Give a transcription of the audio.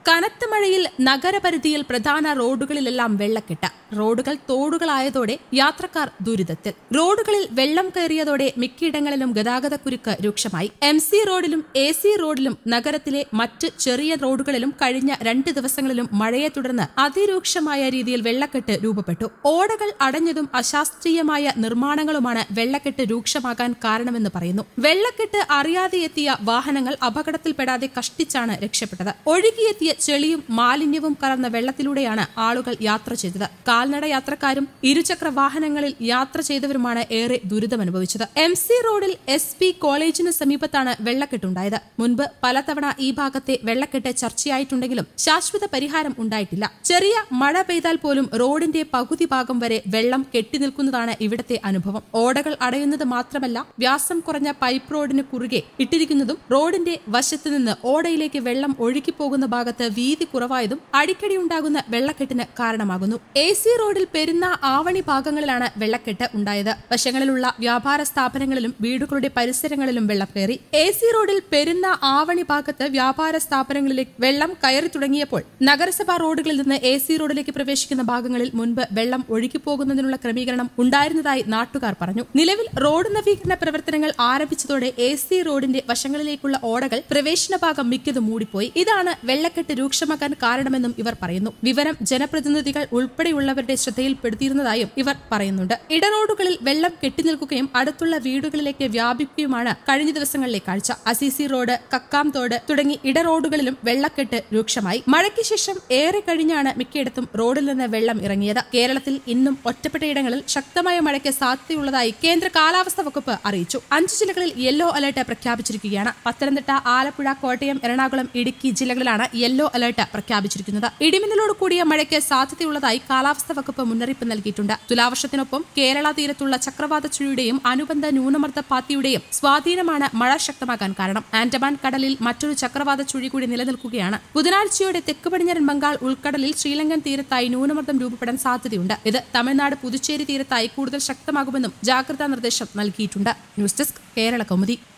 കനത്ത മഴയിൽ നഗരപരിധിയിൽ പ്രധാന റോഡുകളിലെല്ലാം വെള്ളക്കെട്ട് റോഡുകൾ തോടുകളായതോടെ യാത്രക്കാർ ദുരിതത്തിൽ റോഡുകളിൽ വെള്ളം കയറിയതോടെ മിക്കയിടങ്ങളിലും ഗതാഗതക്കുരുക്ക് രൂക്ഷമായി എം സി റോഡിലും എ സി റോഡിലും നഗരത്തിലെ മറ്റ് ചെറിയ റോഡുകളിലും കഴിഞ്ഞ രണ്ട് ദിവസങ്ങളിലും മഴയെ തുടർന്ന് അതിരൂക്ഷമായ രീതിയിൽ വെള്ളക്കെട്ട് രൂപപ്പെട്ടു ഓടകൾ അടഞ്ഞതും അശാസ്ത്രീയമായ നിർമ്മാണങ്ങളുമാണ് വെള്ളക്കെട്ട് രൂക്ഷമാകാൻ കാരണമെന്ന് പറയുന്നു വെള്ളക്കെട്ട് അറിയാതെ എത്തിയ വാഹനങ്ങൾ അപകടത്തിൽപ്പെടാതെ കഷ്ടിച്ചാണ് രക്ഷപ്പെട്ടത് ഒഴുകിയെത്തിയ ചെളിയും മാലിന്യവും കലർന്ന വെള്ളത്തിലൂടെയാണ് ആളുകൾ യാത്ര ചെയ്തത് കാൽനട യാത്രക്കാരും ഇരുചക്ര വാഹനങ്ങളിൽ യാത്ര ചെയ്തവരുമാണ് ഏറെ ദുരിതമനുഭവിച്ചത് എം സി റോഡിൽ എസ് പി കോളേജിന് സമീപത്താണ് വെള്ളക്കെട്ടുണ്ടായത് മുൻപ് പലതവണ ഈ ഭാഗത്തെ വെള്ളക്കെട്ട് ചർച്ചയായിട്ടുണ്ടെങ്കിലും ശാശ്വത പരിഹാരം ഉണ്ടായിട്ടില്ല ചെറിയ മഴ പെയ്താൽ പോലും റോഡിന്റെ പകുതി ഭാഗം വരെ വെള്ളം കെട്ടിനിൽക്കുന്നതാണ് ഇവിടത്തെ അനുഭവം ഓടകൾ അടയുന്നത് മാത്രമല്ല വ്യാസം കുറഞ്ഞ പൈപ്പ് റോഡിന് കുറുകെ ഇട്ടിരിക്കുന്നതും റോഡിന്റെ വശത്ത് നിന്ന് ഓടയിലേക്ക് വെള്ളം ഒഴുകിപ്പോകുന്ന ഭാഗത്ത് വീതി കുറവായതും അടിക്കടി ഉണ്ടാകുന്ന വെള്ളക്കെട്ടിന് കാരണമാകുന്നു എ സി റോഡിൽ പെരുന്ന ആവണി ഭാഗങ്ങളിലാണ് വെള്ളക്കെട്ട് ഉണ്ടായത് വശങ്ങളിലുള്ള വ്യാപാര സ്ഥാപനങ്ങളിലും വീടുകളുടെ പരിസരങ്ങളിലും വെള്ളം കയറി എ സി റോഡിൽ പെരുന്ന ആവണി ഭാഗത്ത് വ്യാപാര സ്ഥാപനങ്ങളിലേക്ക് വെള്ളം കയറി തുടങ്ങിയപ്പോൾ നഗരസഭാ റോഡുകളിൽ നിന്ന് എ സി റോഡിലേക്ക് പ്രവേശിക്കുന്ന ഭാഗങ്ങളിൽ മുൻപ് വെള്ളം ഒഴുകിപ്പോകുന്നതിനുള്ള ക്രമീകരണം ഉണ്ടായിരുന്നതായി നാട്ടുകാർ പറഞ്ഞു നിലവിൽ റോഡ് നവീകരണ പ്രവർത്തനങ്ങൾ ആരംഭിച്ചതോടെ എ സി റോഡിന്റെ വശങ്ങളിലേക്കുള്ള ഓടകൾ പ്രവേശന ഭാഗം മിക്കതും മൂടിപ്പോയി ഇതാണ് വെള്ളക്കെട്ട് രൂക്ഷമാക്കാൻ കാരണമെന്നും ഇവർ പറയുന്നു വിവരം ജനപ്രതിനിധികൾ ഉൾപ്പെടെയുള്ളവരുടെ ശ്രദ്ധയിൽപ്പെടുത്തിയിരുന്നതായും ഇവർ പറയുന്നുണ്ട് ഇടറോഡുകളിൽ വെള്ളം കെട്ടിനിൽക്കുകയും അടുത്തുള്ള വീടുകളിലേക്ക് വ്യാപിക്കുകയുമാണ് കഴിഞ്ഞ ദിവസങ്ങളിലെ കാഴ്ച അസീസി റോഡ് കക്കാം തോട് തുടങ്ങി ഇടറോഡുകളിലും വെള്ളക്കെട്ട് രൂക്ഷമായി മഴയ്ക്ക് ശേഷം ഏറെ കഴിഞ്ഞാണ് മിക്കയിടത്തും റോഡിൽ നിന്ന് വെള്ളം ഇറങ്ങിയത് കേരളത്തിൽ ഇന്നും ഒറ്റപ്പെട്ടയിടങ്ങളിൽ ശക്തമായ മഴയ്ക്ക് സാധ്യതയുള്ളതായി കേന്ദ്ര കാലാവസ്ഥാ വകുപ്പ് അറിയിച്ചു അഞ്ച് ജില്ലകളിൽ യെല്ലോ അലർട്ട് പ്രഖ്യാപിച്ചിരിക്കുകയാണ് പത്തനംതിട്ട ആലപ്പുഴ കോട്ടയം എറണാകുളം ഇടുക്കി ജില്ലകളിലാണ് യെല്ലോ അലർട്ട് പ്രഖ്യാപിച്ചിരിക്കുന്നത് ഇടിമിന്നലോട് കൂടിയ മഴയ്ക്ക് സാധ്യതയുള്ളതായി കാലാവസ്ഥാ വകുപ്പ് മുന്നറിയിപ്പ് നൽകിയിട്ടുണ്ട് തുലാവർഷത്തിനൊപ്പം കേരള തീരത്തുള്ള ചക്രവാത ചുഴിയുടെയും അനുബന്ധ ന്യൂനമർദ്ദ പാത്തിയുടെയും സ്വാധീനമാണ് മഴ ശക്തമാകാൻ കാരണം ആൻഡമാൻ കടലിൽ മറ്റൊരു ചക്രവാത ചുഴി കൂടി നിലനിൽക്കുകയാണ് ബുധനാഴ്ചയോടെ തെക്ക് പടിഞ്ഞാറൻ ബംഗാൾ ഉൾക്കടലിൽ ശ്രീലങ്കൻ തീരത്തായി ന്യൂനമർദ്ദം രൂപപ്പെടാൻ സാധ്യതയുണ്ട് ഇത് തമിഴ്നാട് പുതുച്ചേരി തീരത്തായി കൂടുതൽ ശക്തമാകുമെന്നും ജാഗ്രതാ നിർദ്ദേശം നൽകിയിട്ടുണ്ട് ന്യൂസ് ഡെസ്ക് കേരള കൗമുദി